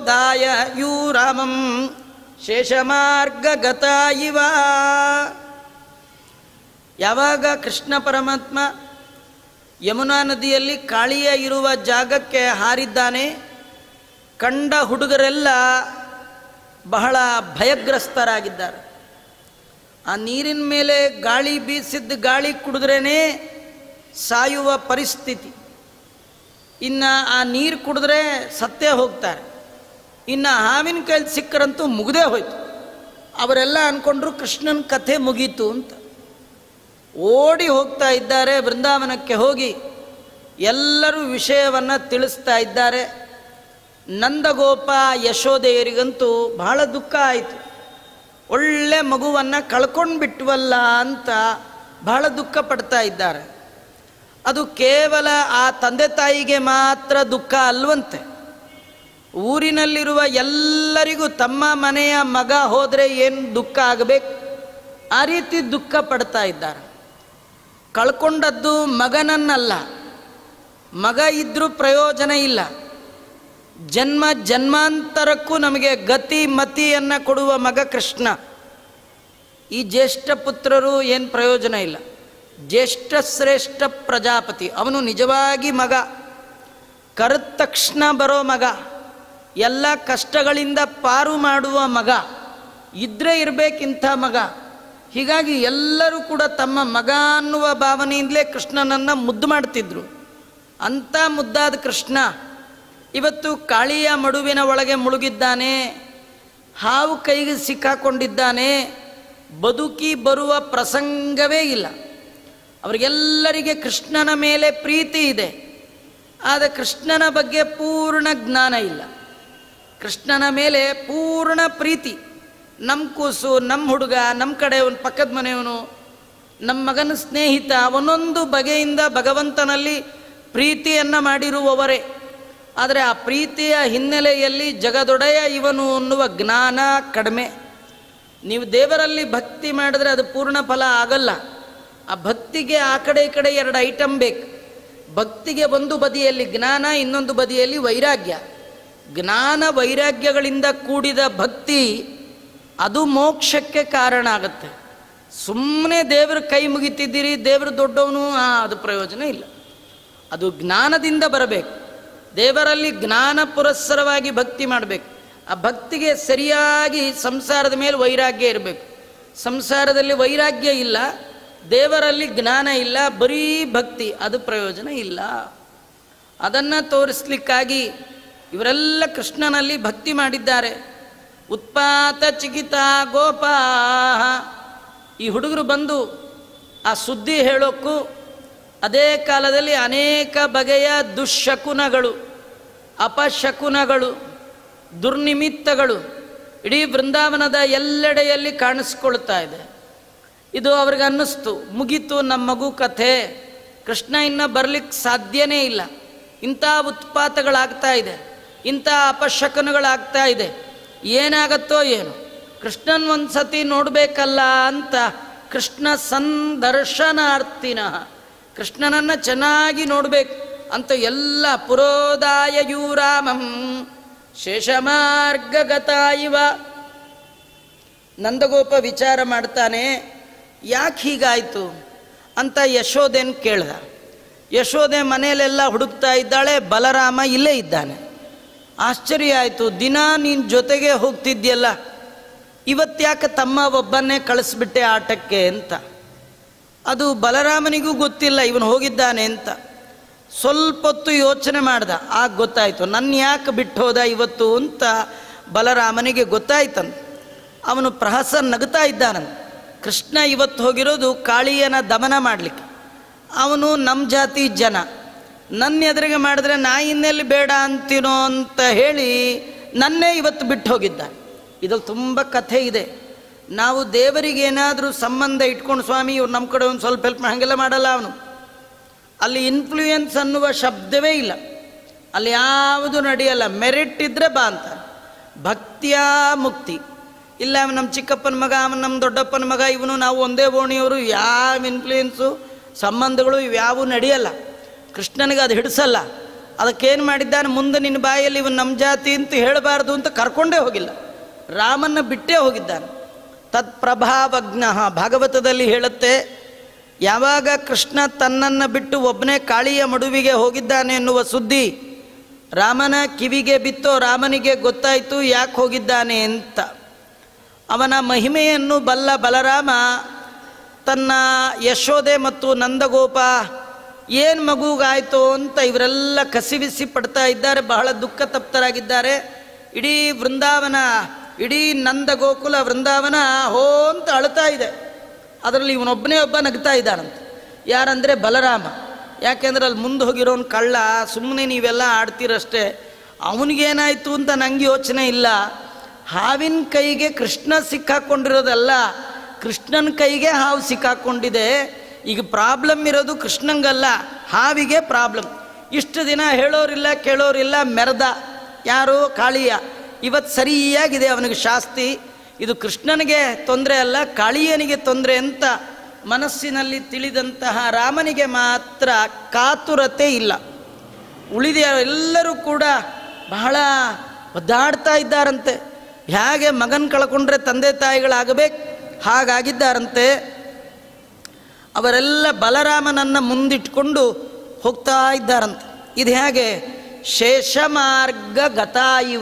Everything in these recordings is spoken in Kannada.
ಪುರೋದಾಯ ಯೂ ರಾಮಂ ಶೇಷಮಾರ್ಗಗತ ಇವ ಯಾವಾಗ ಕೃಷ್ಣ ಪರಮಾತ್ಮ ಯಮುನಾ ನದಿಯಲ್ಲಿ ಕಾಳಿಯ ಇರುವ ಜಾಗಕ್ಕೆ ಹಾರಿದ್ದಾನೆ ಕಂಡ ಹುಡುಗರೆಲ್ಲ ಬಹಳ ಭಯಗ್ರಸ್ತರಾಗಿದ್ದಾರೆ ಆ ನೀರಿನ ಮೇಲೆ ಗಾಳಿ ಬೀಸಿದ್ದ ಗಾಳಿ ಕುಡಿದ್ರೇ ಸಾಯುವ ಪರಿಸ್ಥಿತಿ ಇನ್ನು ಆ ನೀರು ಕುಡಿದ್ರೆ ಸತ್ತೇ ಹೋಗ್ತಾರೆ ಇನ್ನು ಹಾವಿನ ಕೈಲಿ ಸಿಕ್ಕರಂತೂ ಮುಗ್ದೇ ಹೋಯ್ತು ಅವರೆಲ್ಲ ಅಂದ್ಕೊಂಡ್ರು ಕೃಷ್ಣನ ಕಥೆ ಮುಗೀತು ಅಂತ ಓಡಿ ಹೋಗ್ತಾ ಇದ್ದಾರೆ ಬೃಂದಾವನಕ್ಕೆ ಹೋಗಿ ಎಲ್ಲರೂ ವಿಷಯವನ್ನು ತಿಳಿಸ್ತಾ ಇದ್ದಾರೆ ನಂದಗೋಪ ಯಶೋದೆಯರಿಗಂತೂ ಬಹಳ ದುಃಖ ಆಯಿತು ಒಳ್ಳೆ ಮಗುವನ್ನು ಕಳ್ಕೊಂಡು ಬಿಟ್ವಲ್ಲ ಅಂತ ಬಹಳ ದುಃಖ ಪಡ್ತಾ ಇದ್ದಾರೆ ಅದು ಕೇವಲ ಆ ತಂದೆ ತಾಯಿಗೆ ಮಾತ್ರ ದುಃಖ ಅಲ್ವಂತೆ ಊರಿನಲ್ಲಿರುವ ಎಲ್ಲರಿಗೂ ತಮ್ಮ ಮನೆಯ ಮಗ ಹೋದರೆ ಏನು ದುಃಖ ಆಗಬೇಕು ಆ ರೀತಿ ದುಃಖ ಪಡ್ತಾ ಇದ್ದಾರೆ ಕಳ್ಕೊಂಡದ್ದು ಮಗನನ್ನಲ್ಲ ಮಗ ಇದ್ರೂ ಪ್ರಯೋಜನ ಇಲ್ಲ ಜನ್ಮ ಜನ್ಮಾಂತರಕ್ಕೂ ನಮಗೆ ಗತಿ ಮತಿಯನ್ನು ಕೊಡುವ ಮಗ ಕೃಷ್ಣ ಈ ಜ್ಯೇಷ್ಠ ಪುತ್ರರು ಏನು ಪ್ರಯೋಜನ ಇಲ್ಲ ಜ್ಯೇಷ್ಠ ಶ್ರೇಷ್ಠ ಪ್ರಜಾಪತಿ ಅವನು ನಿಜವಾಗಿ ಮಗ ಕರೆದ ತಕ್ಷಣ ಬರೋ ಮಗ ಎಲ್ಲ ಕಷ್ಟಗಳಿಂದ ಪಾರು ಮಾಡುವ ಮಗ ಇದ್ರೆ ಇರಬೇಕಿಂಥ ಮಗ ಹೀಗಾಗಿ ಎಲ್ಲರೂ ಕೂಡ ತಮ್ಮ ಮಗ ಅನ್ನುವ ಭಾವನೆಯಿಂದಲೇ ಕೃಷ್ಣನನ್ನು ಮುದ್ದು ಮಾಡ್ತಿದ್ರು ಅಂಥ ಮುದ್ದಾದ ಕೃಷ್ಣ ಇವತ್ತು ಕಾಳಿಯ ಮಡುವಿನ ಒಳಗೆ ಮುಳುಗಿದ್ದಾನೆ ಹಾವು ಕೈಗೆ ಸಿಕ್ಕಾಕೊಂಡಿದ್ದಾನೆ ಬದುಕಿ ಬರುವ ಪ್ರಸಂಗವೇ ಇಲ್ಲ ಅವರಿಗೆಲ್ಲರಿಗೆ ಕೃಷ್ಣನ ಮೇಲೆ ಪ್ರೀತಿ ಇದೆ ಆದರೆ ಕೃಷ್ಣನ ಬಗ್ಗೆ ಪೂರ್ಣ ಜ್ಞಾನ ಇಲ್ಲ ಕೃಷ್ಣನ ಮೇಲೆ ಪೂರ್ಣ ಪ್ರೀತಿ ನಮ್ಮ ಕೂಸು ನಮ್ಮ ಹುಡುಗ ನಮ್ಮ ಕಡೆಯವನು ಪಕ್ಕದ ಮನೆಯವನು ನಮ್ಮ ಮಗನ ಸ್ನೇಹಿತ ಒಂದೊಂದು ಬಗೆಯಿಂದ ಭಗವಂತನಲ್ಲಿ ಪ್ರೀತಿಯನ್ನು ಮಾಡಿರುವವರೇ ಆದರೆ ಆ ಪ್ರೀತಿಯ ಹಿನ್ನೆಲೆಯಲ್ಲಿ ಜಗದೊಡೆಯ ಇವನು ಅನ್ನುವ ಜ್ಞಾನ ಕಡಿಮೆ ನೀವು ದೇವರಲ್ಲಿ ಭಕ್ತಿ ಮಾಡಿದ್ರೆ ಅದು ಪೂರ್ಣ ಫಲ ಆಗಲ್ಲ ಆ ಭಕ್ತಿಗೆ ಆ ಕಡೆ ಈ ಕಡೆ ಎರಡು ಐಟಮ್ ಬೇಕು ಭಕ್ತಿಗೆ ಒಂದು ಬದಿಯಲ್ಲಿ ಜ್ಞಾನ ಇನ್ನೊಂದು ಬದಿಯಲ್ಲಿ ವೈರಾಗ್ಯ ಜ್ಞಾನ ವೈರಾಗ್ಯಗಳಿಂದ ಕೂಡಿದ ಭಕ್ತಿ ಅದು ಮೋಕ್ಷಕ್ಕೆ ಕಾರಣ ಆಗುತ್ತೆ ಸುಮ್ಮನೆ ದೇವ್ರ ಕೈ ಮುಗಿತಿದ್ದೀರಿ ದೇವರು ದೊಡ್ಡವನು ಆ, ಅದು ಪ್ರಯೋಜನ ಇಲ್ಲ ಅದು ಜ್ಞಾನದಿಂದ ಬರಬೇಕು ದೇವರಲ್ಲಿ ಜ್ಞಾನ ಪುರಸ್ಸರವಾಗಿ ಭಕ್ತಿ ಮಾಡಬೇಕು ಆ ಭಕ್ತಿಗೆ ಸರಿಯಾಗಿ ಸಂಸಾರದ ಮೇಲೆ ವೈರಾಗ್ಯ ಇರಬೇಕು ಸಂಸಾರದಲ್ಲಿ ವೈರಾಗ್ಯ ಇಲ್ಲ ದೇವರಲ್ಲಿ ಜ್ಞಾನ ಇಲ್ಲ ಬರೀ ಭಕ್ತಿ ಅದು ಪ್ರಯೋಜನ ಇಲ್ಲ ಅದನ್ನು ತೋರಿಸ್ಲಿಕ್ಕಾಗಿ ಇವರೆಲ್ಲ ಕೃಷ್ಣನಲ್ಲಿ ಭಕ್ತಿ ಮಾಡಿದ್ದಾರೆ ಉತ್ಪಾತ ಚಿಕಿತ ಗೋಪಾ ಈ ಹುಡುಗರು ಬಂದು ಆ ಸುದ್ದಿ ಹೇಳೋಕ್ಕೂ ಅದೇ ಕಾಲದಲ್ಲಿ ಅನೇಕ ಬಗೆಯ ದುಶ್ಶಕುನಗಳು ಅಪಶಕುನಗಳು ದುರ್ನಿಮಿತ್ತಗಳು ಇಡೀ ಬೃಂದಾವನದ ಎಲ್ಲೆಡೆಯಲ್ಲಿ ಕಾಣಿಸ್ಕೊಳ್ತಾ ಇದೆ ಇದು ಅವ್ರಿಗೆ ಅನ್ನಿಸ್ತು ಮುಗೀತು ನಮ್ಮ ಮಗು ಕಥೆ ಕೃಷ್ಣ ಇನ್ನು ಬರ್ಲಿಕ್ಕೆ ಸಾಧ್ಯನೇ ಇಲ್ಲ ಇಂಥ ಉತ್ಪಾತಗಳಾಗ್ತಾ ಇದೆ ಇಂಥ ಅಪಶಕನಗಳಾಗ್ತಾ ಇದೆ ಏನಾಗತ್ತೋ ಏನು ಕೃಷ್ಣನ್ ಒಂದು ಸತಿ ನೋಡಬೇಕಲ್ಲ ಅಂತ ಕೃಷ್ಣ ಸಂದರ್ಶನಾರ್ಥಿನ ಕೃಷ್ಣನನ್ನು ಚೆನ್ನಾಗಿ ನೋಡಬೇಕು ಅಂತ ಎಲ್ಲ ಪುರೋದಾಯ ಯೂರಾಮಂ ಶೇಷಮಾರ್ಗಗತ ಇವ ನಂದಗೋಪ ವಿಚಾರ ಮಾಡ್ತಾನೆ ಯಾಕೆ ಹೀಗಾಯಿತು ಅಂತ ಯಶೋದೆನ್ ಕೇಳ್ದ ಯಶೋದೆ ಮನೆಯಲ್ಲೆಲ್ಲ ಹುಡುಕ್ತಾ ಇದ್ದಾಳೆ ಬಲರಾಮ ಇಲ್ಲೇ ಇದ್ದಾನೆ ಆಶ್ಚರ್ಯ ಆಯಿತು ದಿನ ನೀನು ಜೊತೆಗೆ ಹೋಗ್ತಿದ್ಯಲ್ಲ ಇವತ್ತ್ಯಾಕೆ ತಮ್ಮ ಒಬ್ಬನ್ನೇ ಕಳಿಸ್ಬಿಟ್ಟೆ ಆಟಕ್ಕೆ ಅಂತ ಅದು ಬಲರಾಮನಿಗೂ ಗೊತ್ತಿಲ್ಲ ಇವನು ಹೋಗಿದ್ದಾನೆ ಅಂತ ಸ್ವಲ್ಪ ಹೊತ್ತು ಯೋಚನೆ ಮಾಡ್ದ ಆಗ ಗೊತ್ತಾಯಿತು ನನ್ನ ಯಾಕೆ ಬಿಟ್ಟು ಹೋದ ಇವತ್ತು ಅಂತ ಬಲರಾಮನಿಗೆ ಗೊತ್ತಾಯ್ತಂತ ಅವನು ಪ್ರಹಸ ನಗುತ್ತಾ ಇದ್ದಾನಂತ ಕೃಷ್ಣ ಇವತ್ತು ಹೋಗಿರೋದು ಕಾಳಿಯನ ದಮನ ಮಾಡಲಿಕ್ಕೆ ಅವನು ನಮ್ಮ ಜಾತಿ ಜನ ನನ್ನ ಎದುರಿಗೆ ಮಾಡಿದ್ರೆ ನಾ ಇನ್ನೆಲ್ಲಿ ಬೇಡ ಅಂತೀನೋ ಅಂತ ಹೇಳಿ ನನ್ನೇ ಇವತ್ತು ಬಿಟ್ಟು ಹೋಗಿದ್ದಾನೆ ಇದ್ರಲ್ಲಿ ತುಂಬ ಕಥೆ ಇದೆ ನಾವು ದೇವರಿಗೆ ಏನಾದರೂ ಸಂಬಂಧ ಇಟ್ಕೊಂಡು ಸ್ವಾಮಿ ಇವ್ರು ನಮ್ಮ ಕಡೆ ಒಂದು ಸ್ವಲ್ಪ ಹೆಲ್ಪ್ ಹಾಗೆಲ್ಲ ಮಾಡಲ್ಲ ಅವನು ಅಲ್ಲಿ ಇನ್ಫ್ಲೂಯೆನ್ಸ್ ಅನ್ನುವ ಶಬ್ದವೇ ಇಲ್ಲ ಅಲ್ಲಿ ಯಾವುದು ನಡೆಯಲ್ಲ ಮೆರಿಟ್ ಇದ್ದರೆ ಬಾ ಅಂತ ಭಕ್ತಿಯ ಮುಕ್ತಿ ಇಲ್ಲ ಅವ್ನು ನಮ್ಮ ಚಿಕ್ಕಪ್ಪನ ಮಗ ಅವನು ನಮ್ಮ ದೊಡ್ಡಪ್ಪನ ಮಗ ಇವನು ನಾವು ಒಂದೇ ಓಣಿಯವರು ಯಾವ ಇನ್ಫ್ಲೂಯೆನ್ಸು ಸಂಬಂಧಗಳು ಇವ್ಯಾವು ನಡೆಯಲ್ಲ ಕೃಷ್ಣನಿಗೆ ಅದು ಹಿಡಿಸಲ್ಲ ಅದಕ್ಕೇನು ಮಾಡಿದ್ದಾನೆ ಮುಂದೆ ನಿನ್ನ ಬಾಯಲ್ಲಿ ಇವನು ನಮ್ಮ ಜಾತಿ ಅಂತ ಹೇಳಬಾರ್ದು ಅಂತ ಕರ್ಕೊಂಡೇ ಹೋಗಿಲ್ಲ ರಾಮನ್ನ ಬಿಟ್ಟೇ ಹೋಗಿದ್ದಾನೆ ತತ್ಪ್ರಭಾವಜ್ಞ ಭಾಗವತದಲ್ಲಿ ಹೇಳುತ್ತೆ ಯಾವಾಗ ಕೃಷ್ಣ ತನ್ನನ್ನು ಬಿಟ್ಟು ಒಬ್ಬನೇ ಕಾಳಿಯ ಮಡುವಿಗೆ ಹೋಗಿದ್ದಾನೆ ಎನ್ನುವ ಸುದ್ದಿ ರಾಮನ ಕಿವಿಗೆ ಬಿತ್ತೋ ರಾಮನಿಗೆ ಗೊತ್ತಾಯಿತು ಯಾಕೆ ಹೋಗಿದ್ದಾನೆ ಅಂತ ಅವನ ಮಹಿಮೆಯನ್ನು ಬಲ್ಲ ಬಲರಾಮ ತನ್ನ ಯಶೋದೆ ಮತ್ತು ನಂದಗೋಪ ಏನು ಮಗುಗಾಯಿತು ಅಂತ ಇವರೆಲ್ಲ ಕಸಿವಿಸಿ ಪಡ್ತಾ ಇದ್ದಾರೆ ಬಹಳ ದುಃಖ ತಪ್ತರಾಗಿದ್ದಾರೆ ಇಡೀ ವೃಂದಾವನ ಇಡೀ ನಂದಗೋಕುಲ ವೃಂದಾವನ ಹೋ ಅಂತ ಅಳ್ತಾ ಇದೆ ಅದರಲ್ಲಿ ಇವನೊಬ್ಬನೇ ಒಬ್ಬ ನಗ್ತಾ ಇದ್ದಾನಂತೆ ಯಾರಂದರೆ ಬಲರಾಮ ಯಾಕೆಂದ್ರೆ ಅಲ್ಲಿ ಮುಂದೆ ಹೋಗಿರೋನು ಕಳ್ಳ ಸುಮ್ಮನೆ ನೀವೆಲ್ಲ ಆಡ್ತೀರಷ್ಟೇ ಅವನಿಗೇನಾಯಿತು ಅಂತ ನಂಗೆ ಯೋಚನೆ ಇಲ್ಲ ಹಾವಿನ ಕೈಗೆ ಕೃಷ್ಣ ಸಿಕ್ಕಾಕೊಂಡಿರೋದಲ್ಲ ಕೃಷ್ಣನ ಕೈಗೆ ಹಾವು ಸಿಕ್ಕಾಕೊಂಡಿದೆ ಈಗ ಪ್ರಾಬ್ಲಮ್ ಇರೋದು ಕೃಷ್ಣಂಗಲ್ಲ ಹಾವಿಗೆ ಪ್ರಾಬ್ಲಮ್ ಇಷ್ಟು ದಿನ ಹೇಳೋರಿಲ್ಲ ಕೇಳೋರಿಲ್ಲ ಮೆರೆದ ಯಾರು ಕಾಳಿಯ ಇವತ್ತು ಸರಿಯಾಗಿದೆ ಅವನಿಗೆ ಶಾಸ್ತಿ ಇದು ಕೃಷ್ಣನಿಗೆ ತೊಂದರೆ ಅಲ್ಲ ಕಾಳಿಯನಿಗೆ ತೊಂದರೆ ಅಂತ ಮನಸ್ಸಿನಲ್ಲಿ ತಿಳಿದಂತಹ ರಾಮನಿಗೆ ಮಾತ್ರ ಕಾತುರತೆ ಇಲ್ಲ ಉಳಿದ ಎಲ್ಲರೂ ಕೂಡ ಬಹಳ ಒದ್ದಾಡ್ತಾ ಇದ್ದಾರಂತೆ ಹೇಗೆ ಮಗನ ಕಳ್ಕೊಂಡ್ರೆ ತಂದೆ ತಾಯಿಗಳಾಗಬೇಕು ಹಾಗಾಗಿದ್ದಾರಂತೆ ಅವರೆಲ್ಲ ಬಲರಾಮನನ್ನು ಮುಂದಿಟ್ಕೊಂಡು ಹೋಗ್ತಾ ಇದ್ದಾರಂತೆ ಇದು ಹೇಗೆ ಶೇಷಮಾರ್ಗ ಗತ ಇವ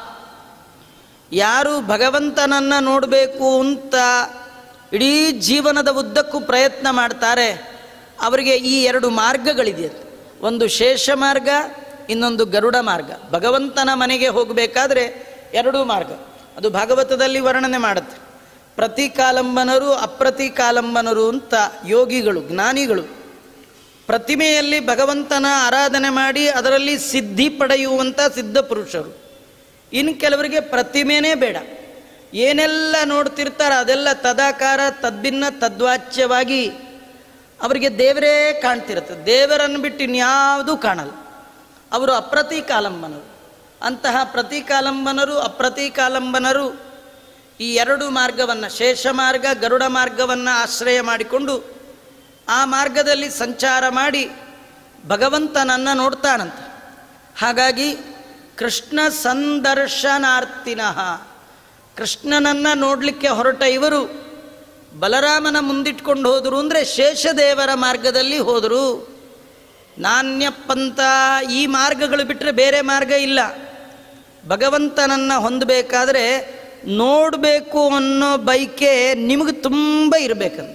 ಯಾರು ಭಗವಂತನನ್ನು ನೋಡಬೇಕು ಅಂತ ಇಡೀ ಜೀವನದ ಉದ್ದಕ್ಕೂ ಪ್ರಯತ್ನ ಮಾಡ್ತಾರೆ ಅವರಿಗೆ ಈ ಎರಡು ಮಾರ್ಗಗಳಿದೆ ಒಂದು ಶೇಷ ಮಾರ್ಗ ಇನ್ನೊಂದು ಗರುಡ ಮಾರ್ಗ ಭಗವಂತನ ಮನೆಗೆ ಹೋಗಬೇಕಾದ್ರೆ ಎರಡೂ ಮಾರ್ಗ ಅದು ಭಾಗವತದಲ್ಲಿ ವರ್ಣನೆ ಮಾಡುತ್ತೆ ಪ್ರತಿಕಾಲಂಬನರು ಅಪ್ರತಿಕಾಲಂಬನರು ಅಂತ ಯೋಗಿಗಳು ಜ್ಞಾನಿಗಳು ಪ್ರತಿಮೆಯಲ್ಲಿ ಭಗವಂತನ ಆರಾಧನೆ ಮಾಡಿ ಅದರಲ್ಲಿ ಸಿದ್ಧಿ ಪಡೆಯುವಂಥ ಸಿದ್ಧ ಪುರುಷರು ಇನ್ನು ಕೆಲವರಿಗೆ ಪ್ರತಿಮೆನೇ ಬೇಡ ಏನೆಲ್ಲ ನೋಡ್ತಿರ್ತಾರೆ ಅದೆಲ್ಲ ತದಾಕಾರ ತದ್ಭಿನ್ನ ತದ್ವಾಚ್ಯವಾಗಿ ಅವರಿಗೆ ದೇವರೇ ಕಾಣ್ತಿರುತ್ತೆ ದೇವರನ್ನು ಬಿಟ್ಟು ಇನ್ಯಾವುದೂ ಕಾಣಲ್ಲ ಅವರು ಅಪ್ರತಿಕಾಲಂಬನರು ಅಂತಹ ಪ್ರತಿಕಾಲಂಬನರು ಅಪ್ರತಿಕಾಲಂಬನರು ಈ ಎರಡು ಮಾರ್ಗವನ್ನು ಶೇಷ ಮಾರ್ಗ ಗರುಡ ಮಾರ್ಗವನ್ನು ಆಶ್ರಯ ಮಾಡಿಕೊಂಡು ಆ ಮಾರ್ಗದಲ್ಲಿ ಸಂಚಾರ ಮಾಡಿ ಭಗವಂತನನ್ನು ನೋಡ್ತಾನಂತೆ ಹಾಗಾಗಿ ಕೃಷ್ಣ ಸಂದರ್ಶನಾರ್ಥಿನಃ ಕೃಷ್ಣನನ್ನು ನೋಡಲಿಕ್ಕೆ ಹೊರಟ ಇವರು ಬಲರಾಮನ ಮುಂದಿಟ್ಕೊಂಡು ಹೋದರು ಅಂದರೆ ಶೇಷದೇವರ ಮಾರ್ಗದಲ್ಲಿ ಹೋದರು ನಾಣ್ಯ ಪಂಥ ಈ ಮಾರ್ಗಗಳು ಬಿಟ್ಟರೆ ಬೇರೆ ಮಾರ್ಗ ಇಲ್ಲ ಭಗವಂತನನ್ನು ಹೊಂದಬೇಕಾದ್ರೆ ನೋಡಬೇಕು ಅನ್ನೋ ಬೈಕೆ ನಿಮಗೆ ತುಂಬ ಇರಬೇಕಂತ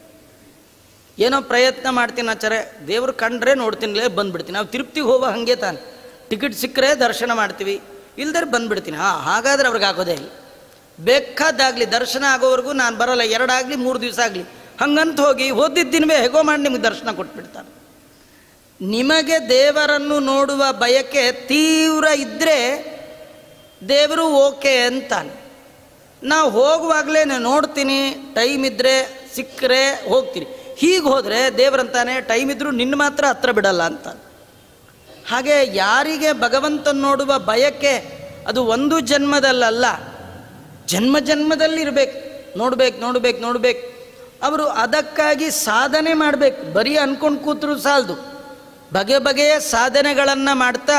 ಏನೋ ಪ್ರಯತ್ನ ಮಾಡ್ತೀನಿ ಆಚಾರೆ ದೇವ್ರು ಕಂಡ್ರೆ ನೋಡ್ತೀನಿ ಲೇ ಬಂದ್ಬಿಡ್ತೀನಿ ನಾವು ತಿರುಪ್ತಿಗೆ ಹೋಗೋ ಹಾಗೆ ತಾನೆ ಟಿಕೆಟ್ ಸಿಕ್ಕರೆ ದರ್ಶನ ಮಾಡ್ತೀವಿ ಇಲ್ದರೆ ಬಂದ್ಬಿಡ್ತೀನಿ ಹಾಂ ಹಾಗಾದ್ರೆ ಅವ್ರಿಗೆ ಆಗೋದೇ ಇಲ್ಲ ಬೇಕಾದಾಗಲಿ ದರ್ಶನ ಆಗೋವರೆಗೂ ನಾನು ಬರೋಲ್ಲ ಎರಡಾಗಲಿ ಮೂರು ದಿವಸ ಆಗಲಿ ಹಂಗಂತ ಹೋಗಿ ಓದಿದ್ದ ದಿನವೇ ಹೇಗೋ ಮಾಡಿ ನಿಮಗೆ ದರ್ಶನ ಕೊಟ್ಬಿಡ್ತಾನೆ ನಿಮಗೆ ದೇವರನ್ನು ನೋಡುವ ಬಯಕೆ ತೀವ್ರ ಇದ್ದರೆ ದೇವರು ಓಕೆ ಅಂತಾನೆ ನಾವು ಹೋಗುವಾಗಲೇ ನೋಡ್ತೀನಿ ಟೈಮ್ ಇದ್ದರೆ ಸಿಕ್ಕರೆ ಹೋಗ್ತೀನಿ ಹೀಗೆ ಹೋದರೆ ದೇವರಂತಾನೆ ಟೈಮ್ ಇದ್ದರೂ ನಿನ್ನ ಮಾತ್ರ ಹತ್ರ ಬಿಡಲ್ಲ ಅಂತ ಹಾಗೆ ಯಾರಿಗೆ ಭಗವಂತನ ನೋಡುವ ಬಯಕೆ ಅದು ಒಂದು ಜನ್ಮದಲ್ಲಲ್ಲ ಜನ್ಮ ಜನ್ಮದಲ್ಲಿ ಇರಬೇಕು ನೋಡ್ಬೇಕು ನೋಡ್ಬೇಕು ನೋಡ್ಬೇಕು ಅವರು ಅದಕ್ಕಾಗಿ ಸಾಧನೆ ಮಾಡಬೇಕು ಬರೀ ಅನ್ಕೊಂಡು ಕೂತರು ಸಾಲದು ಬಗೆ ಬಗೆಯ ಸಾಧನೆಗಳನ್ನು ಮಾಡ್ತಾ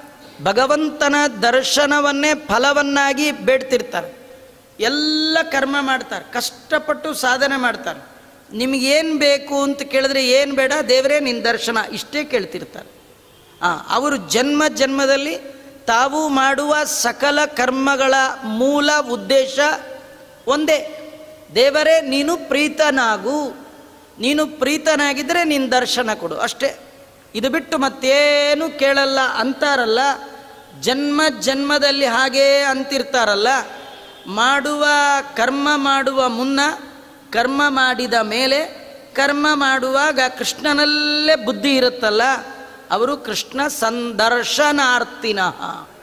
ಭಗವಂತನ ದರ್ಶನವನ್ನೇ ಫಲವನ್ನಾಗಿ ಬೇಡ್ತಿರ್ತಾರೆ ಎಲ್ಲ ಕರ್ಮ ಮಾಡ್ತಾರೆ ಕಷ್ಟಪಟ್ಟು ಸಾಧನೆ ಮಾಡ್ತಾರೆ ನಿಮಗೇನು ಬೇಕು ಅಂತ ಕೇಳಿದ್ರೆ ಏನು ಬೇಡ ದೇವರೇ ನಿನ್ನ ದರ್ಶನ ಇಷ್ಟೇ ಕೇಳ್ತಿರ್ತಾರೆ ಹಾಂ ಅವರು ಜನ್ಮ ಜನ್ಮದಲ್ಲಿ ತಾವು ಮಾಡುವ ಸಕಲ ಕರ್ಮಗಳ ಮೂಲ ಉದ್ದೇಶ ಒಂದೇ ದೇವರೇ ನೀನು ಪ್ರೀತನಾಗು ನೀನು ಪ್ರೀತನಾಗಿದ್ದರೆ ನಿನ್ನ ದರ್ಶನ ಕೊಡು ಅಷ್ಟೇ ಇದು ಬಿಟ್ಟು ಮತ್ತೇನು ಕೇಳಲ್ಲ ಅಂತಾರಲ್ಲ ಜನ್ಮ ಜನ್ಮದಲ್ಲಿ ಹಾಗೇ ಅಂತಿರ್ತಾರಲ್ಲ ಮಾಡುವ ಕರ್ಮ ಮಾಡುವ ಮುನ್ನ ಕರ್ಮ ಮಾಡಿದ ಮೇಲೆ ಕರ್ಮ ಮಾಡುವಾಗ ಕೃಷ್ಣನಲ್ಲೇ ಬುದ್ಧಿ ಇರುತ್ತಲ್ಲ ಅವರು ಕೃಷ್ಣ ಸಂದರ್ಶನಾರ್ಥಿನಃ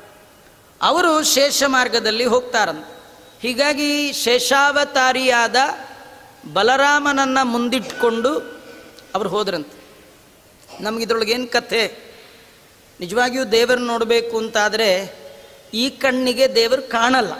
ಅವರು ಶೇಷ ಮಾರ್ಗದಲ್ಲಿ ಹೋಗ್ತಾರಂತೆ ಹೀಗಾಗಿ ಶೇಷಾವತಾರಿಯಾದ ಬಲರಾಮನನ್ನು ಮುಂದಿಟ್ಕೊಂಡು ಅವರು ಹೋದ್ರಂತೆ ನಮಗಿದ್ರೊಳಗೆ ಏನು ಕಥೆ ನಿಜವಾಗಿಯೂ ದೇವರನ್ನ ನೋಡಬೇಕು ಅಂತಾದರೆ ಈ ಕಣ್ಣಿಗೆ ದೇವರು ಕಾಣಲ್ಲ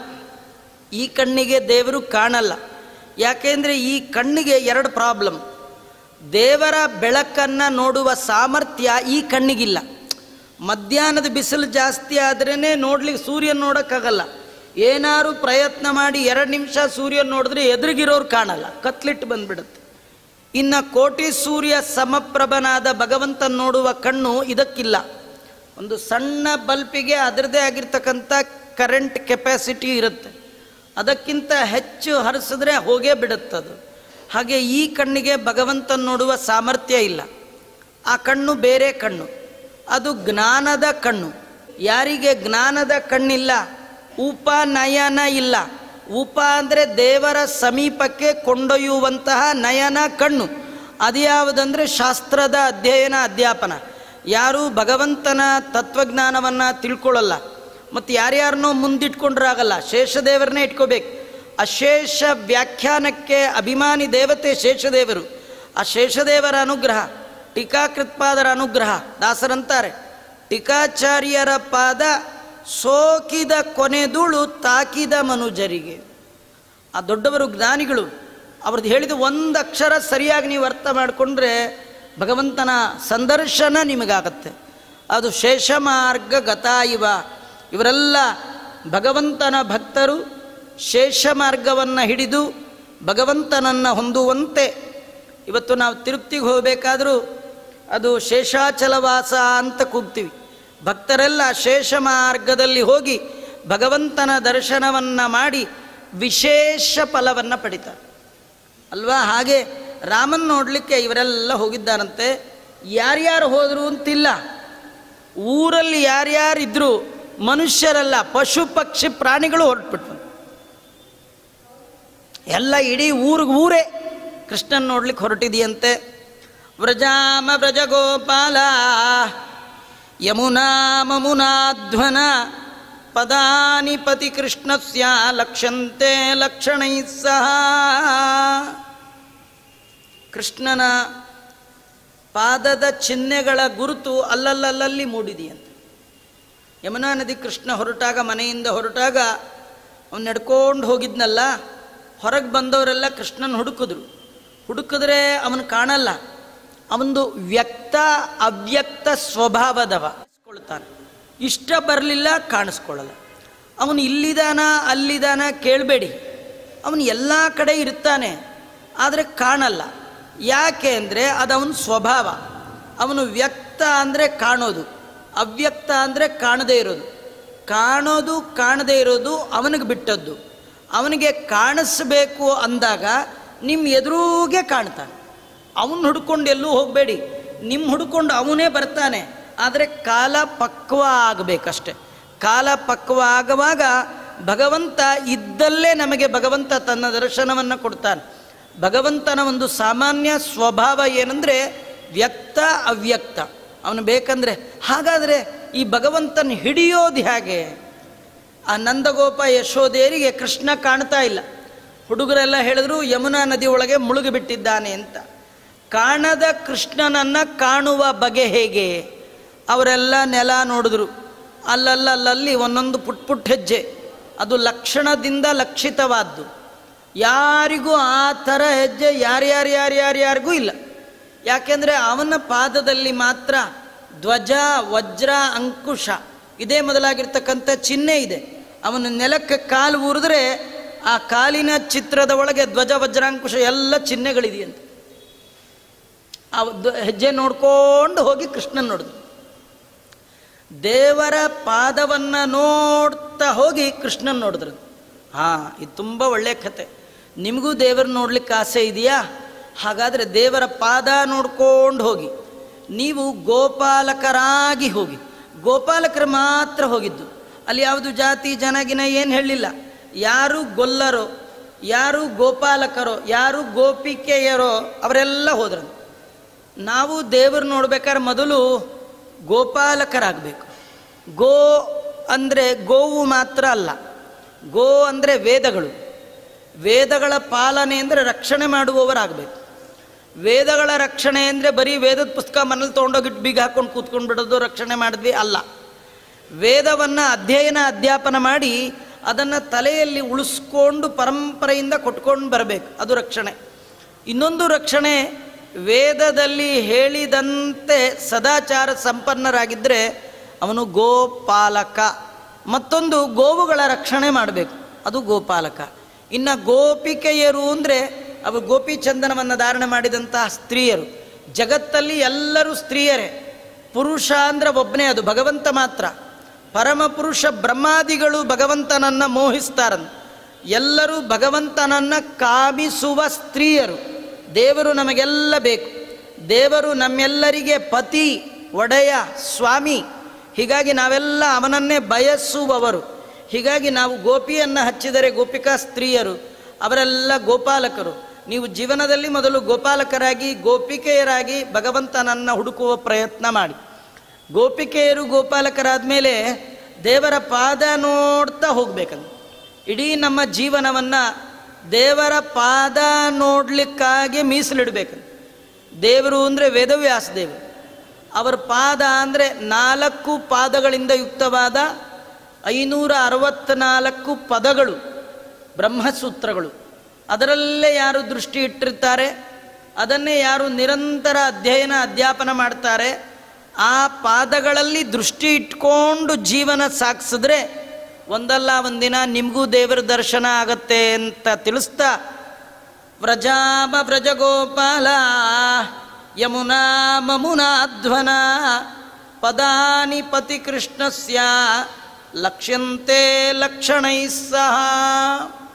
ಈ ಕಣ್ಣಿಗೆ ದೇವರು ಕಾಣಲ್ಲ ಯಾಕೆಂದರೆ ಈ ಕಣ್ಣಿಗೆ ಎರಡು ಪ್ರಾಬ್ಲಮ್ ದೇವರ ಬೆಳಕನ್ನು ನೋಡುವ ಸಾಮರ್ಥ್ಯ ಈ ಕಣ್ಣಿಗಿಲ್ಲ ಮಧ್ಯಾಹ್ನದ ಬಿಸಿಲು ಜಾಸ್ತಿ ಆದ್ರೇ ನೋಡ್ಲಿಕ್ಕೆ ಸೂರ್ಯನ ನೋಡೋಕ್ಕಾಗಲ್ಲ ಏನಾರು ಪ್ರಯತ್ನ ಮಾಡಿ ಎರಡು ನಿಮಿಷ ಸೂರ್ಯನ ನೋಡಿದ್ರೆ ಎದುರಿಗಿರೋರು ಕಾಣಲ್ಲ ಕತ್ಲಿಟ್ಟು ಬಂದ್ಬಿಡುತ್ತೆ ಇನ್ನು ಕೋಟಿ ಸೂರ್ಯ ಸಮಪ್ರಭನಾದ ಭಗವಂತನ ನೋಡುವ ಕಣ್ಣು ಇದಕ್ಕಿಲ್ಲ ಒಂದು ಸಣ್ಣ ಬಲ್ಪಿಗೆ ಅದರದೇ ಆಗಿರ್ತಕ್ಕಂಥ ಕರೆಂಟ್ ಕೆಪಾಸಿಟಿ ಇರುತ್ತೆ ಅದಕ್ಕಿಂತ ಹೆಚ್ಚು ಹರಿಸಿದ್ರೆ ಹೋಗೇ ಬಿಡುತ್ತದು ಹಾಗೆ ಈ ಕಣ್ಣಿಗೆ ಭಗವಂತನ ನೋಡುವ ಸಾಮರ್ಥ್ಯ ಇಲ್ಲ ಆ ಕಣ್ಣು ಬೇರೆ ಕಣ್ಣು ಅದು ಜ್ಞಾನದ ಕಣ್ಣು ಯಾರಿಗೆ ಜ್ಞಾನದ ಕಣ್ಣಿಲ್ಲ ಉಪನಯನ ಇಲ್ಲ ಉಪ ಅಂದರೆ ದೇವರ ಸಮೀಪಕ್ಕೆ ಕೊಂಡೊಯ್ಯುವಂತಹ ನಯನ ಕಣ್ಣು ಅದ್ಯಾವುದಂದರೆ ಶಾಸ್ತ್ರದ ಅಧ್ಯಯನ ಅಧ್ಯಾಪನ ಯಾರು ಭಗವಂತನ ತತ್ವಜ್ಞಾನವನ್ನು ತಿಳ್ಕೊಳ್ಳಲ್ಲ ಮತ್ತು ಯಾರ್ಯಾರನ್ನೋ ಮುಂದಿಟ್ಕೊಂಡ್ರಾಗಲ್ಲ ಶೇಷದೇವರನ್ನೇ ಇಟ್ಕೋಬೇಕು ಅಶೇಷ ವ್ಯಾಖ್ಯಾನಕ್ಕೆ ಅಭಿಮಾನಿ ದೇವತೆ ಶೇಷದೇವರು ಆ ಶೇಷದೇವರ ಅನುಗ್ರಹ ಟೀಕಾಕೃತ್ಪಾದರ ಅನುಗ್ರಹ ದಾಸರಂತಾರೆ ಟೀಕಾಚಾರ್ಯರ ಪಾದ ಸೋಕಿದ ಕೊನೆದುಳು ತಾಕಿದ ಮನುಜರಿಗೆ ಆ ದೊಡ್ಡವರು ಜ್ಞಾನಿಗಳು ಅವ್ರದ್ದು ಹೇಳಿದ ಒಂದು ಅಕ್ಷರ ಸರಿಯಾಗಿ ನೀವು ಅರ್ಥ ಮಾಡಿಕೊಂಡ್ರೆ ಭಗವಂತನ ಸಂದರ್ಶನ ನಿಮಗಾಗತ್ತೆ ಅದು ಶೇಷಮಾರ್ಗ ಗತ ಇವ ಇವರೆಲ್ಲ ಭಗವಂತನ ಭಕ್ತರು ಶೇಷ ಮಾರ್ಗವನ್ನು ಹಿಡಿದು ಭಗವಂತನನ್ನು ಹೊಂದುವಂತೆ ಇವತ್ತು ನಾವು ತಿರುಪ್ತಿಗೆ ಹೋಗಬೇಕಾದ್ರೂ ಅದು ಶೇಷಾಚಲವಾಸ ಅಂತ ಕೂಗ್ತೀವಿ ಭಕ್ತರೆಲ್ಲ ಶೇಷ ಮಾರ್ಗದಲ್ಲಿ ಹೋಗಿ ಭಗವಂತನ ದರ್ಶನವನ್ನು ಮಾಡಿ ವಿಶೇಷ ಫಲವನ್ನು ಪಡಿತಾರೆ ಅಲ್ವಾ ಹಾಗೆ ರಾಮನ್ ನೋಡಲಿಕ್ಕೆ ಇವರೆಲ್ಲ ಹೋಗಿದ್ದಾರಂತೆ ಯಾರ್ಯಾರು ಹೋದರು ಅಂತಿಲ್ಲ ಊರಲ್ಲಿ ಯಾರ್ಯಾರಿದ್ರು ಮನುಷ್ಯರಲ್ಲ ಪಶು ಪಕ್ಷಿ ಪ್ರಾಣಿಗಳು ಹೊರಟ್ಬಿಟ್ವು ಎಲ್ಲ ಇಡೀ ಊರಿಗೆ ಊರೇ ಕೃಷ್ಣನ್ ನೋಡ್ಲಿಕ್ಕೆ ಹೊರಟಿದೆಯಂತೆ ವ್ರಜಾಮ ವ್ರಜಗೋಪಾಲ ಯಮುನಾ ಮಮುನಾಧ್ವನ ಪದಾನಿ ಪತಿ ಕೃಷ್ಣಸ್ಯ ಲಕ್ಷಂತೆ ಲಕ್ಷಣೈ ಸಹ ಕೃಷ್ಣನ ಪಾದದ ಚಿಹ್ನೆಗಳ ಗುರುತು ಅಲ್ಲಲ್ಲಲ್ಲಿ ಮೂಡಿದೆಯಂತೆ ಯಮುನಾ ನದಿ ಕೃಷ್ಣ ಹೊರಟಾಗ ಮನೆಯಿಂದ ಹೊರಟಾಗ ಅವನು ನಡ್ಕೊಂಡು ಹೋಗಿದ್ನಲ್ಲ ಹೊರಗೆ ಬಂದವರೆಲ್ಲ ಕೃಷ್ಣನ ಹುಡುಕಿದ್ರು ಹುಡುಕಿದ್ರೆ ಅವನು ಕಾಣಲ್ಲ ಅವನದು ವ್ಯಕ್ತ ಅವ್ಯಕ್ತ ಸ್ವಭಾವದವ ಕಾಣಿಸ್ಕೊಳ್ತಾನೆ ಇಷ್ಟ ಬರಲಿಲ್ಲ ಕಾಣಿಸ್ಕೊಳ್ಳಲ್ಲ ಅವನು ಇಲ್ಲಿದಾನ ಅಲ್ಲಿದಾನ ಕೇಳಬೇಡಿ ಅವನು ಎಲ್ಲ ಕಡೆ ಇರ್ತಾನೆ ಆದರೆ ಕಾಣಲ್ಲ ಯಾಕೆ ಅಂದರೆ ಅದು ಅವನ ಸ್ವಭಾವ ಅವನು ವ್ಯಕ್ತ ಅಂದರೆ ಕಾಣೋದು ಅವ್ಯಕ್ತ ಅಂದರೆ ಕಾಣದೇ ಇರೋದು ಕಾಣೋದು ಕಾಣದೇ ಇರೋದು ಅವನಿಗೆ ಬಿಟ್ಟದ್ದು ಅವನಿಗೆ ಕಾಣಿಸ್ಬೇಕು ಅಂದಾಗ ನಿಮ್ಮ ಎದುರುಗೆ ಕಾಣ್ತಾನೆ ಅವನು ಹುಡ್ಕೊಂಡು ಎಲ್ಲೂ ಹೋಗಬೇಡಿ ನಿಮ್ಮ ಹುಡ್ಕೊಂಡು ಅವನೇ ಬರ್ತಾನೆ ಆದರೆ ಕಾಲ ಪಕ್ವ ಆಗಬೇಕಷ್ಟೆ ಕಾಲ ಪಕ್ವ ಆಗುವಾಗ ಭಗವಂತ ಇದ್ದಲ್ಲೇ ನಮಗೆ ಭಗವಂತ ತನ್ನ ದರ್ಶನವನ್ನು ಕೊಡ್ತಾನೆ ಭಗವಂತನ ಒಂದು ಸಾಮಾನ್ಯ ಸ್ವಭಾವ ಏನಂದರೆ ವ್ಯಕ್ತ ಅವ್ಯಕ್ತ ಅವನು ಬೇಕಂದ್ರೆ ಹಾಗಾದರೆ ಈ ಭಗವಂತನ ಹಿಡಿಯೋದು ಹೇಗೆ ಆ ನಂದಗೋಪ ಯಶೋದೇರಿಗೆ ಕೃಷ್ಣ ಕಾಣ್ತಾ ಇಲ್ಲ ಹುಡುಗರೆಲ್ಲ ಹೇಳಿದ್ರು ಯಮುನಾ ನದಿ ಒಳಗೆ ಮುಳುಗಿ ಬಿಟ್ಟಿದ್ದಾನೆ ಅಂತ ಕಾಣದ ಕೃಷ್ಣನನ್ನು ಕಾಣುವ ಬಗೆ ಹೇಗೆ ಅವರೆಲ್ಲ ನೆಲ ನೋಡಿದ್ರು ಅಲ್ಲಲ್ಲಲ್ಲಿ ಒಂದೊಂದು ಪುಟ್ ಪುಟ್ ಹೆಜ್ಜೆ ಅದು ಲಕ್ಷಣದಿಂದ ಲಕ್ಷಿತವಾದ್ದು ಯಾರಿಗೂ ಆ ಥರ ಹೆಜ್ಜೆ ಯಾರ್ಯಾರು ಯಾರ್ಯಾರ್ಯಾರಿಗೂ ಇಲ್ಲ ಯಾಕೆಂದರೆ ಅವನ ಪಾದದಲ್ಲಿ ಮಾತ್ರ ಧ್ವಜ ವಜ್ರ ಅಂಕುಶ ಇದೇ ಮೊದಲಾಗಿರ್ತಕ್ಕಂಥ ಚಿಹ್ನೆ ಇದೆ ಅವನ ನೆಲಕ್ಕೆ ಕಾಲು ಊರಿದ್ರೆ ಆ ಕಾಲಿನ ಚಿತ್ರದ ಒಳಗೆ ಧ್ವಜ ವಜ್ರಾಂಕುಶ ಎಲ್ಲ ಚಿಹ್ನೆಗಳಿದೆಯಂತೆ ಆ ದ್- ಹೆಜ್ಜೆ ನೋಡ್ಕೊಂಡು ಹೋಗಿ ಕೃಷ್ಣನ್ ನೋಡಿದ್ರು ದೇವರ ಪಾದವನ್ನು ನೋಡ್ತಾ ಹೋಗಿ ಕೃಷ್ಣನ್ ನೋಡಿದ್ರು ಹಾಂ ಇದು ತುಂಬ ಒಳ್ಳೆಯ ಕತೆ ನಿಮಗೂ ದೇವರ ನೋಡ್ಲಿಕ್ಕೆ ಆಸೆ ಇದೆಯಾ ಹಾಗಾದರೆ ದೇವರ ಪಾದ ನೋಡ್ಕೊಂಡು ಹೋಗಿ ನೀವು ಗೋಪಾಲಕರಾಗಿ ಹೋಗಿ ಗೋಪಾಲಕರು ಮಾತ್ರ ಹೋಗಿದ್ದು ಅಲ್ಲಿ ಯಾವುದು ಜಾತಿ ಜನಗಿನ ಏನು ಹೇಳಲಿಲ್ಲ ಯಾರು ಗೊಲ್ಲರೋ ಯಾರು ಗೋಪಾಲಕರೋ ಯಾರು ಗೋಪಿಕೆಯರೋ ಅವರೆಲ್ಲ ಹೋದ್ರು ನಾವು ದೇವರು ನೋಡ್ಬೇಕಾದ್ರೆ ಮೊದಲು ಗೋಪಾಲಕರಾಗಬೇಕು ಗೋ ಅಂದರೆ ಗೋವು ಮಾತ್ರ ಅಲ್ಲ ಗೋ ಅಂದರೆ ವೇದಗಳು ವೇದಗಳ ಪಾಲನೆ ಅಂದರೆ ರಕ್ಷಣೆ ಮಾಡುವವರಾಗಬೇಕು ವೇದಗಳ ರಕ್ಷಣೆ ಅಂದರೆ ಬರೀ ವೇದದ ಪುಸ್ತಕ ಮನೇಲಿ ತೊಗೊಂಡೋಗಿಟ್ಟು ಬೀಗ ಹಾಕೊಂಡು ಕೂತ್ಕೊಂಡು ಬಿಡೋದು ರಕ್ಷಣೆ ಮಾಡಿದ್ವಿ ಅಲ್ಲ ವೇದವನ್ನು ಅಧ್ಯಯನ ಅಧ್ಯಾಪನ ಮಾಡಿ ಅದನ್ನು ತಲೆಯಲ್ಲಿ ಉಳಿಸ್ಕೊಂಡು ಪರಂಪರೆಯಿಂದ ಕೊಟ್ಕೊಂಡು ಬರಬೇಕು ಅದು ರಕ್ಷಣೆ ಇನ್ನೊಂದು ರಕ್ಷಣೆ ವೇದದಲ್ಲಿ ಹೇಳಿದಂತೆ ಸದಾಚಾರ ಸಂಪನ್ನರಾಗಿದ್ದರೆ ಅವನು ಗೋಪಾಲಕ ಮತ್ತೊಂದು ಗೋವುಗಳ ರಕ್ಷಣೆ ಮಾಡಬೇಕು ಅದು ಗೋಪಾಲಕ ಇನ್ನು ಗೋಪಿಕೆಯರು ಅಂದರೆ ಅವು ಗೋಪಿಚಂದನವನ್ನು ಧಾರಣೆ ಮಾಡಿದಂತಹ ಸ್ತ್ರೀಯರು ಜಗತ್ತಲ್ಲಿ ಎಲ್ಲರೂ ಸ್ತ್ರೀಯರೇ ಪುರುಷ ಅಂದರೆ ಒಬ್ಬನೇ ಅದು ಭಗವಂತ ಮಾತ್ರ ಪರಮಪುರುಷ ಬ್ರಹ್ಮಾದಿಗಳು ಭಗವಂತನನ್ನು ಮೋಹಿಸ್ತಾರಂತೆ ಎಲ್ಲರೂ ಭಗವಂತನನ್ನು ಕಾಮಿಸುವ ಸ್ತ್ರೀಯರು ದೇವರು ನಮಗೆಲ್ಲ ಬೇಕು ದೇವರು ನಮ್ಮೆಲ್ಲರಿಗೆ ಪತಿ ಒಡೆಯ ಸ್ವಾಮಿ ಹೀಗಾಗಿ ನಾವೆಲ್ಲ ಅವನನ್ನೇ ಬಯಸುವವರು ಹೀಗಾಗಿ ನಾವು ಗೋಪಿಯನ್ನು ಹಚ್ಚಿದರೆ ಗೋಪಿಕಾ ಸ್ತ್ರೀಯರು ಅವರೆಲ್ಲ ಗೋಪಾಲಕರು ನೀವು ಜೀವನದಲ್ಲಿ ಮೊದಲು ಗೋಪಾಲಕರಾಗಿ ಗೋಪಿಕೆಯರಾಗಿ ಭಗವಂತನನ್ನು ಹುಡುಕುವ ಪ್ರಯತ್ನ ಮಾಡಿ ಗೋಪಿಕೆಯರು ಗೋಪಾಲಕರಾದ ಮೇಲೆ ದೇವರ ಪಾದ ನೋಡ್ತಾ ಹೋಗ್ಬೇಕಂತ ಇಡೀ ನಮ್ಮ ಜೀವನವನ್ನು ದೇವರ ಪಾದ ನೋಡಲಿಕ್ಕಾಗಿ ಮೀಸಲಿಡಬೇಕಂತ ದೇವರು ಅಂದರೆ ವೇದವ್ಯಾಸ ದೇವರು ಅವರ ಪಾದ ಅಂದರೆ ನಾಲ್ಕು ಪಾದಗಳಿಂದ ಯುಕ್ತವಾದ ಐನೂರ ಅರವತ್ತ್ನಾಲ್ಕು ಪದಗಳು ಬ್ರಹ್ಮಸೂತ್ರಗಳು ಅದರಲ್ಲೇ ಯಾರು ದೃಷ್ಟಿ ಇಟ್ಟಿರ್ತಾರೆ ಅದನ್ನೇ ಯಾರು ನಿರಂತರ ಅಧ್ಯಯನ ಅಧ್ಯಾಪನ ಮಾಡ್ತಾರೆ ಆ ಪಾದಗಳಲ್ಲಿ ದೃಷ್ಟಿ ಇಟ್ಕೊಂಡು ಜೀವನ ಸಾಗಿಸಿದ್ರೆ ಒಂದಲ್ಲ ಒಂದಿನ ನಿಮಗೂ ದೇವರ ದರ್ಶನ ಆಗತ್ತೆ ಅಂತ ತಿಳಿಸ್ತಾ ವ್ರಜಾಮ ವ್ರಜಗೋಪಾಲ ಯಮುನಾ ಮಮುನಾಧ್ವನ ಪದಾನಿ ಪತಿ ಕೃಷ್ಣಸ್ಯ ಲಕ್ಷ್ಯಂತೆ ಲಕ್ಷಣೈ ಸಹ